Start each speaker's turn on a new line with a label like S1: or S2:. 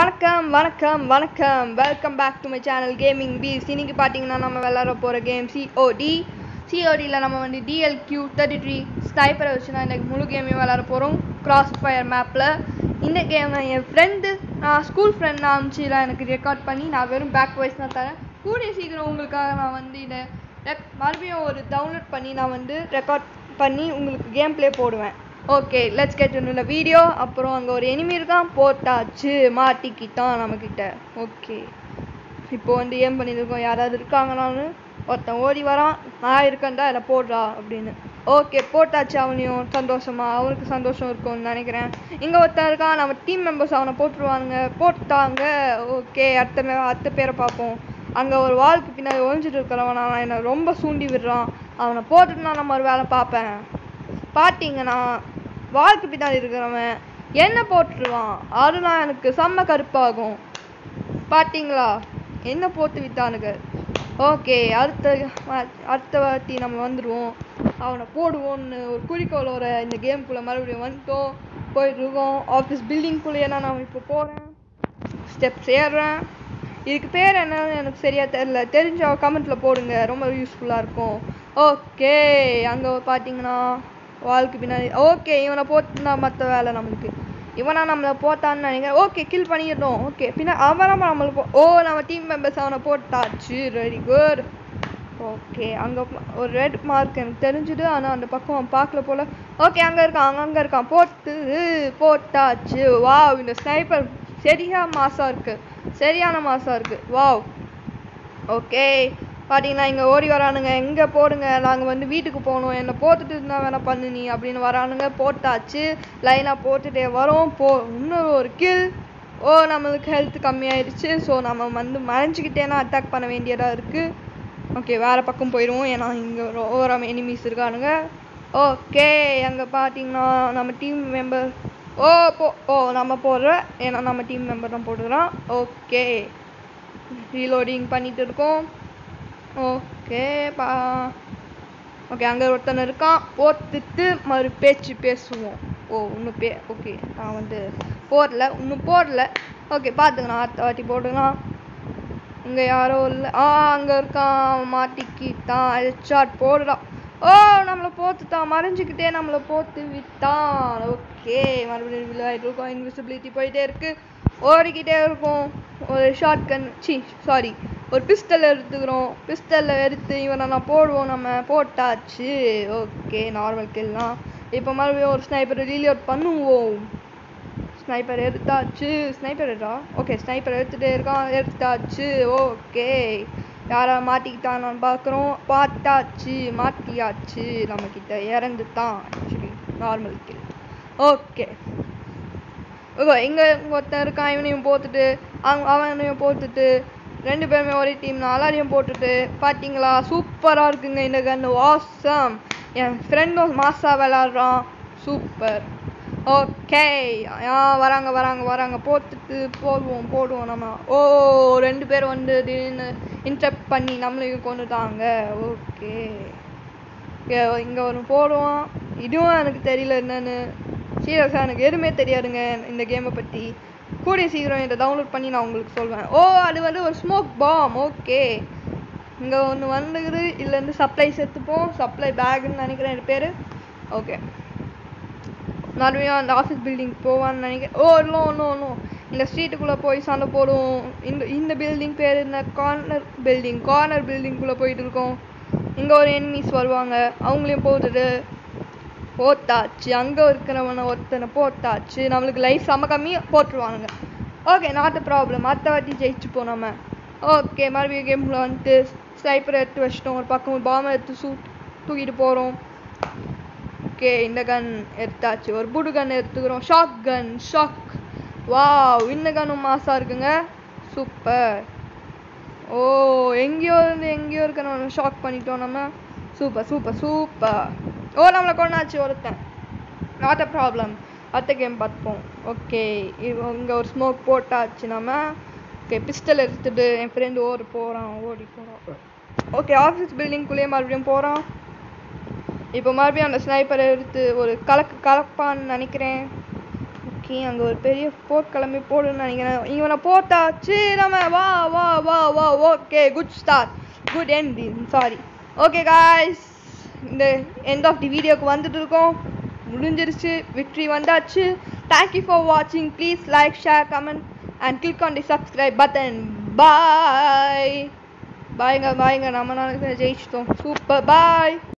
S1: வணக்கம் வணக்கம் வணக்கம் welcome back to my channel gaming peace இன்னைக்கு பார்த்தீங்கன்னா நம்ம விளாட போகிற கேம் சிஓடி சிஓடியில் நம்ம வந்து டிஎல்கியூ தேர்ட்டி த்ரீ ஸ்னைப்பரை வச்சு தான் இன்றைக்கி முழு கேமையும் விளாட போகிறோம் கிராஸ் ஃபயர் மேப்பில் இந்த கேமை என் ஃப்ரெண்டு நான் ஸ்கூல் ஃப்ரெண்ட் நான் அமிச்சிலாம் எனக்கு ரெக்கார்ட் பண்ணி நான் வெறும் பேக் வாய்ஸ் தான் தரேன் கூடிய சீக்கிரம் உங்களுக்காக நான் வந்து இதை ரெக் மறுபடியும் ஒரு டவுன்லோட் பண்ணி நான் வந்து ரெக்கார்ட் பண்ணி உங்களுக்கு கேம் ப்ளே போடுவேன் ஓகே லெட்ஸ் கெட் இந்த வீடியோ அப்புறம் அங்கே ஒரு எனிமி இருக்கான் போட்டாச்சு மாட்டிக்கிட்டான் நம்மக்கிட்ட ஓகே இப்போ வந்து ஏம் பண்ணியிருக்கோம் யாராவது இருக்காங்களான்னு ஒருத்தன் ஓடி வரான் நான் இருக்கேன்டா இதை போடுறா அப்படின்னு ஓகே போட்டாச்சு அவனையும் சந்தோஷமா அவனுக்கு சந்தோஷம் இருக்கும்னு நினைக்கிறேன் இங்கே ஒருத்தன் இருக்கான் நம்ம டீம் மெம்பர்ஸ் அவனை போட்டுருவாங்க போட்டாங்க ஓகே அடுத்த மே- அடுத்த பேரை பார்ப்போம் அங்கே ஒரு வாளுக்கு பின்னாடி ஒழிஞ்சிட்டு இருக்கிறவன் அவன் என்னை ரொம்ப சூண்டி விடுறான் அவனை போட்டுட்டு நான் நம்ம ஒரு வேலை பார்ப்பேன் பார்த்தீங்கன்னா வாளுக்கு பின்னாடி இருக்கிறவன் என்ன போட்டுருவான் அதெல்லாம் எனக்கு செம்ம கருப்பாகும் பார்த்தீங்களா என்ன போட்டு விட்டானுங்க ஓகே அடுத்த வா- அடுத்த வாட்டி நம்ம வந்துடுவோம் அவனை போடுவோன்னு ஒரு குறிக்கோளோட இந்த கேம்குள்ளே மறுபடியும் வந்துட்டோம் போயிட்டு இருக்கோம் ஆஃபீஸ் பில்டிங்குள்ளேயே நான் இப்போ போகிறேன் ஸ்டெப்ஸ் ஏறுறேன் இதுக்கு பேர் என்னன்னு எனக்கு சரியா தெரியல தெரிஞ்ச கமெண்ட்டில் போடுங்க ரொம்ப யூஸ்ஃபுல்லாக இருக்கும் ஓகே அங்கே பார்த்தீங்கன்னா வாளுக்கு பின்னாடி ஓகே இவனை போட்டுனா மற்ற வேலை நம்மளுக்கு இவனா நம்மளை போட்டான்னு நினைக்கிறேன் ஓகே கில் பண்ணிடணும் ஓகே பின்ன அவனை நம்மளை போ ஓ நம்ம டீம் மெம்பர்ஸ் அவனை போட்டாச்சு வெரி குட் ஓகே அங்கே ஒரு ரெட் மார்க் எனக்கு தெரிஞ்சுது ஆனால் அந்த பக்கம் அவன் பார்க்கல போல ஓகே அங்கே இருக்கான் அங்கே அங்கே இருக்கான் போட்டு போட்டாச்சு வாவ் இந்த ஸ்னைப்பர் சரியா மாசா இருக்கு சரியான மாசா இருக்கு வாவ் ஓகே பார்த்தீங்கன்னா இங்கே ஓடி வரானுங்க எங்கே போடுங்க நாங்கள் வந்து வீட்டுக்கு போகணும் என்னை போட்டுட்டு இருந்தா வேணா பண்ணு நீ அப்படின்னு வரானுங்க போட்டாச்சு லைனாக போட்டுட்டே வரோம் போ இன்னொரு ஒரு கில் ஓ நம்மளுக்கு ஹெல்த் கம்மியாயிடுச்சு ஸோ நம்ம வந்து மறைஞ்சிக்கிட்டேனா அட்டாக் பண்ண வேண்டியதாக இருக்குது ஓகே வேறு பக்கம் போயிடுவோம் ஏன்னா இங்கே ஓரம் எனிமீஸ் இருக்கானுங்க ஓகே அங்கே பார்த்தீங்கன்னா நம்ம டீம் மெம்பர் ஓ போ ஓ நம்ம போடுற ஏன்னா நம்ம டீம் மெம்பர் தான் போடுறோம் ஓகே ரீலோடிங் பண்ணிட்டு இருக்கோம் ஓகே பா ஓகே அங்கே ஒருத்தன் இருக்கான் போத்துட்டு மறு பேச்சு பேசுவோம் ஓ இன்னும் பே ஓகே நான் வந்து போடல இன்னும் போடல ஓகே பார்த்துக்கலாம் அடுத்த வாட்டி போட்டுக்கலாம் இங்கே யாரோ இல்லை ஆ அங்கே இருக்கான் அவன் மாட்டிக்கிட்டான் ஹெட்ஷாட் போடுறான் ஓ நம்மளை போத்துட்டான் மறைஞ்சிக்கிட்டே நம்மளை போத்து விட்டான் ஓகே மறுபடியும் விளையாடிட்டு இருக்கோம் இன்விசிபிலிட்டி போயிட்டே இருக்கு ஓடிக்கிட்டே இருக்கும் ஒரு ஷார்ட் கன் சி சாரி ஒரு பிஸ்டல் எடுத்துக்கிறோம் பிஸ்டலில் எடுத்து இவனை நான் போடுவோம் நம்ம போட்டாச்சு ஓகே நார்மல் கில்லாம் இப்போ மறுபடியும் ஒரு ஸ்னைப்பர் ரீலோட் பண்ணுவோம் ஸ்னைப்பர் எடுத்தாச்சு ஸ்னைப்பர் எடுத்தா ஓகே ஸ்னைப்பர் எடுத்துகிட்டே இருக்கான் எடுத்தாச்சு ஓகே யாரா மாட்டிக்கிட்டான்னு பார்க்குறோம் பார்த்தாச்சு மாட்டியாச்சு நம்மக்கிட்ட இறந்துட்டான் actually normal kill okay okay இங்கே ஒருத்தன் இருக்கான் இவனையும் போட்டுட்டு அவன் அவனையும் போட்டுட்டு ரெண்டு பேருமே ஒரே டீம் எல்லாரையும் போட்டுட்டு பார்த்தீங்களா சூப்பராக இருக்குங்க இந்த கன்று வாசம் என் ஃப்ரெண்டும் மாசா விளாட்றான் சூப்பர் ஓகே ஆ வராங்க வராங்க வராங்க போட்டுட்டு போடுவோம் போடுவோம் நம்ம ஓ ரெண்டு பேர் வந்து திடீர்னு இன்டரப்ட் பண்ணி நம்மளையும் கொண்டுட்டாங்க ஓகே இங்கே ஒரு போடுவோம் இதுவும் எனக்கு தெரியல என்னன்னு சீரியஸாக எனக்கு எதுவுமே தெரியாதுங்க இந்த கேமை பற்றி கூடிய சீக்கிரம் இதை டவுன்லோட் பண்ணி நான் உங்களுக்கு சொல்வேன் ஓ அது வந்து ஒரு ஸ்மோக் பாம் ஓகே இங்கே ஒன்று வந்துக்குது இதுலேருந்து சப்ளைஸ் எடுத்துப்போம் சப்ளை பேக்குன்னு நினைக்கிறேன் இது பேர் ஓகே மறுபடியும் அந்த ஆஃபீஸ் பில்டிங் போவான்னு நினைக்கிறேன் ஓ இன்னும் ஒன்றும் ஒன்றும் இந்த ஸ்ட்ரீட்டுக்குள்ளே போய் சண்டை போடுவோம் இந்த இந்த பில்டிங் பேர் என்ன கார்னர் பில்டிங் கார்னர் பில்டிங்குள்ளே போயிட்டு இருக்கோம் இங்கே ஒரு எனிமீஸ் வருவாங்க அவங்களையும் போட்டுட்டு போட்டாச்சு அங்கே இருக்கிறவனை ஒருத்தனை போட்டாச்சு நம்மளுக்கு லைஃப் செம்ம கம்மி போட்டுருவானுங்க ஓகே நாட் ப்ராப்ளம் அடுத்த வாட்டி ஜெயிச்சுப்போம் நம்ம ஓகே மறுபடியும் கேமில் வந்துட்டு ஸ்னைப்பர் எடுத்து வச்சிட்டோம் ஒரு பக்கம் ஒரு பாம்பை எடுத்து சூட் தூக்கிட்டு போகிறோம் ஓகே இந்த கன் எடுத்தாச்சு ஒரு புடு கன் எடுத்துக்கிறோம் ஷாக் கன் ஷாக் வாவ் இந்த கன்னும் மாசா இருக்குங்க சூப்பர் ஓ எங்கேயோ இருந்து எங்கேயோ இருக்க நம்ம ஷாக் பண்ணிட்டோம் நம்ம சூப்பர் சூப்பர் சூப்பர் ஓ நம்மளை கொண்டாச்சு ஒருத்தன் நாட் அ ப்ராப்ளம் அடுத்த கேம் பார்ப்போம் ஓகே இங்கே ஒரு ஸ்மோக் போட்டாச்சு நம்ம ஓகே பிஸ்டல் எடுத்துட்டு என் ஃப்ரெண்டு ஓடி போகிறான் ஓடி போகிறான் ஓகே ஆஃபீஸ் பில்டிங்குள்ளேயே மறுபடியும் போகிறான் இப்போ மறுபடியும் அந்த ஸ்னைப்பரை எடுத்து ஒரு கலக்கு கலப்பான்னு நினைக்கிறேன் ஓகே ஓகே அங்கே ஒரு பெரிய போர்க்கிழமை போடுன்னு நினைக்கிறேன் இவனை போட்டாச்சு நம்ம வா வா வா வா okay good start good end sorry okay guys இந்த எண்ட் ஆஃப் தி வீடியோக்கு வந்துட்டு இருக்கோம் முடிஞ்சிருச்சு விக்ட்ரி வந்தாச்சு தேங்க்யூ ஃபார் வாட்சிங் please like share comment and click on the subscribe button bye பாய்ங்க பாய்ங்க நம்ம நாளைக்கு ஜெயிச்சிட்டோம் சூப்பர் பாய்